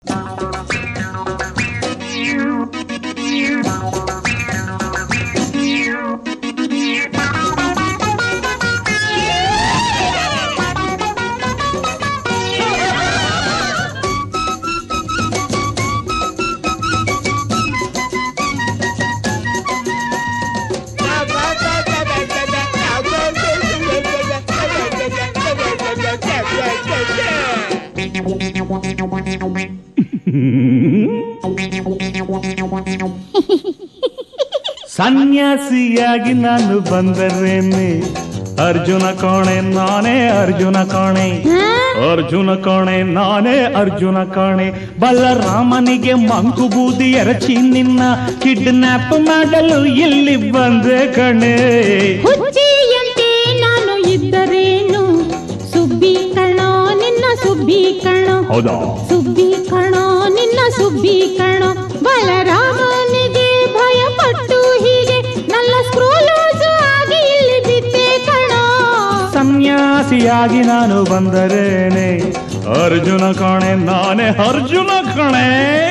ಸನ್ಯಾಸಿಯಾಗಿ ನಾನು ಬಂದರೇನೆ ಅರ್ಜುನ ಕೋಣೆ ನಾನೇ ಅರ್ಜುನ ಕೋಣೆ ಅರ್ಜುನ ಕಾಣೆ ನಾನೇ ಅರ್ಜುನ ಕಾಣೆ ಬಲರಾಮನಿಗೆ ಮಂಕು ಬೂದಿ ಎರಚಿ ನಿನ್ನ ಕಿಡ್ನಾಪ್ ಮಾಡಲು ಇಲ್ಲಿ ಬಂದೆ ಕಣೆ ಹುಚ್ಚಿಯಂತೆ ನಾನು ಇದ್ದರೇನು ಸುಬ್ಬಿ ಕಣೋ ನಿನ್ನ ಸುಬ್ಬಿ ಕಣೋ ಹೌದಾ ಸುಬ್ಬಿ ಕಣೋ ನಿನ್ನ ಸುಬ್ಬಿ ಕಣೋ ಬಲರಾಮನಿಗೆ ಭಯಪಟ್ಟು ಹೀಗೆ ನನ್ನ ಸ್ಕ್ರೂ ಲೂಸು ಆಗಿ ಇಲ್ಲಿ ಬಿದ್ದೆ ಕಣೋ ಸನ್ಯಾಸಿಯಾಗಿ ನಾನು ಬಂದರೇನೆ ಅರ್ಜುನ ಕಾಣೆ ನಾನೇ ಅರ್ಜುನ ಕಣೆ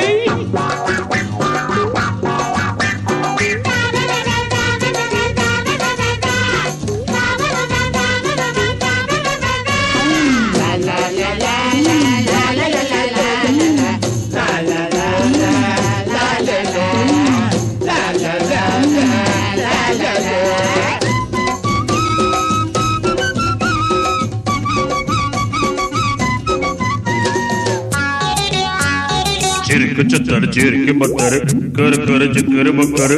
ಚಿರುಕು ಚತ್ತರ ಚಿರುಕಿ ಬಕ್ಕರು ಕರು ಕರು ಚಿಕ್ಕರು ಬಕ್ಕರು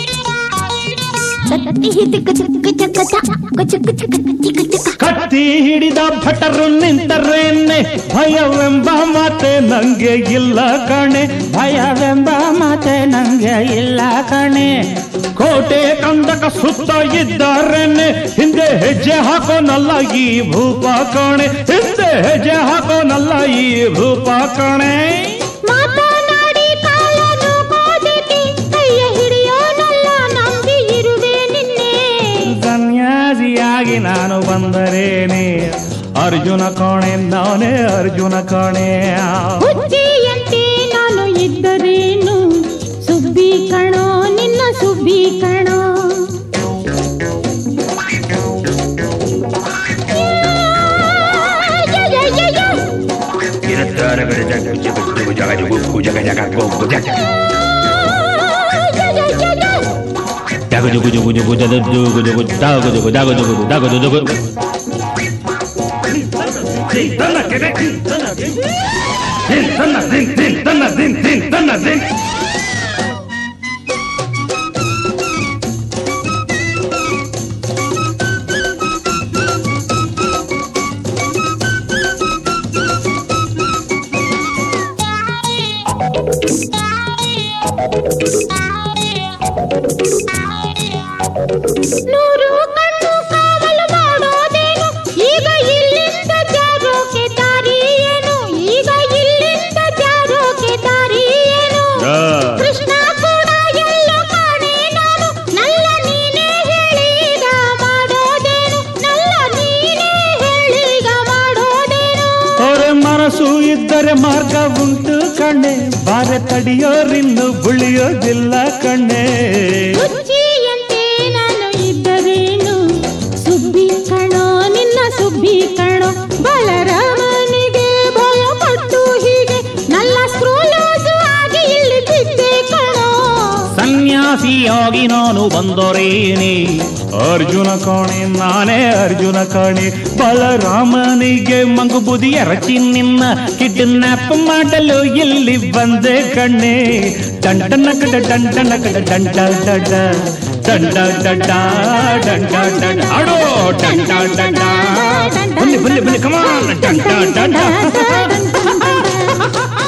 ಕತ್ತಿ ಹಿಡಿದ ಭಟರು ನಿಂತರೇನೆ ಭಯವೆಂಬ ಮಾತೆ ನಂಗೆ ಇಲ್ಲ ಕಣೆ ಭಯವೆಂಬ ಮಾತೆ ನಂಗೆ ಇಲ್ಲ ಕಣೆ ಕೋಟೆ ಕಂದಕ ಸುತ್ತ ಇದ್ದಾರೇನೆ ಹಿಂದೆ ಹೆಜ್ಜೆ ಹಾಕೋನಲ್ಲ ಈ ಭೂಪ ಕಣೆ ಹಿಂದೆ ಹೆಜ್ಜೆ ಹಾಕೋನಲ್ಲ ಈ ಭೂಪ ಕಣೆ ಮಾತನಾಡಿ ಕಾಲನು ಕೋದಿತಿ ಕೈಯ ಹಿಡಿಯೋನಲ್ಲ ನಂಬಿ ಇರುವೆ ನಿನ್ನೆ ಸನ್ಯಾಸಿಯಾಗಿ ನಾನು ಬಂದರೇನೆ ಅರ್ಜುನ ಕಾಣೆ ನಾನೇ ಅರ್ಜುನ ಕಾಣೆ ಹುಚ್ಚಿಯಂತೆ ನಾನು ಇದ್ದರೇನು ಸುಬ್ಬಿ ಕಣೋ ನಿನ್ನ ಸುಬ್ಬಿ ಕಣೋ ಇರುತ್ತಾರೆ ಬೆಳೆ ಜಗ ಜಗ ಜಗ ಜಗ ಜಗ ಜಗ ಜಗ ಗೊಬ್ಬು ಜಗ ಜಗ ಜುಗು ಜುಗು ಜುಗು ಜಗ ಜುಗು ಜುಗು ದಾಗ ಜುಗು ದಾಗ ಜುಗು ದಾಗ ಜುಗು ನೂರು ಕಣ್ಣು ಕಾವಲು ಮಾಡೋದೇನು ಈಗ ಇಲ್ಲಿಂದ ಜಾರೋಕೆ ದಾರಿ ಏನು ಈಗ ಇಲ್ಲಿಂದ ಜಾರೋಕೆ ದಾರಿ ಏನು ಕೃಷ್ಣ ಕೂಡ ಎಲ್ಲೋ ಕಾಣೆ ನಾನು ನಲ್ಲ ನೀನೇ ಹೇಳೀಗ ಮಾಡೋದೇನು ನಲ್ಲ ನೀನೇ ಹೇಳೀಗ ಮಾಡೋದೇನು ಅವರ ಮನಸ್ಸು ಇದ್ದರೆ ಮಾರ್ಗ ಉಂಟು ಕಣ್ಣೆ ಬಾರ ತಡಿಯೋರಿನ್ನು ಬುಳಿಯೋದಿಲ್ಲ ಕಣ್ಣೆ ಹುಚ್ಚಿಯಂತೆ ನಾನು ಇದ್ದರೇನು ಸುಬ್ಬಿ ಕಣೋ ನಿನ್ನ ಸುಬ್ಬಿ ಕಣೋ ಬಲರಾಮನಿಗೆ ಭಯಪಟ್ಟು ಹೀಗೆ ನಲ್ಲ ಸ್ಕ್ರೋಲಾಸು ಆಗಿ ಇಲ್ಲಿ ಬಿದ್ದೆ ಕಣೋ ಸನ್ಯಾಸಿಯಾಗಿ ನಾನು ಬಂದರೇನೆ ಅರ್ಜುನ ಕಾಣೆ ನಾನೇ ಅರ್ಜುನ ಕಾಣೆ ಬಲರಾಮನಿಗೆ ಮಂಗು ಬುದಿ ಎರಚಿ ನಿನ್ನ ಕಿಡ್ನಾಪ್ ಮಾಡಲು ಇಲ್ಲಿ ಬಂದೆ ಕಣ್ಣೆ ದಂಡನ ಕಡ ದಂಡನ ಕಡ ದಂಡ ಡಡ ದಂಡ ಡಡ ದಂಡ ಡಡ ಆಡೋ ದಂಡ ಡಡ ಬನ್ನಿ ಬನ್ನಿ ಬನ್ನಿ ಕಮಾನ್ ದಂಡ ಡಡ ದಂಡ ದಂಡ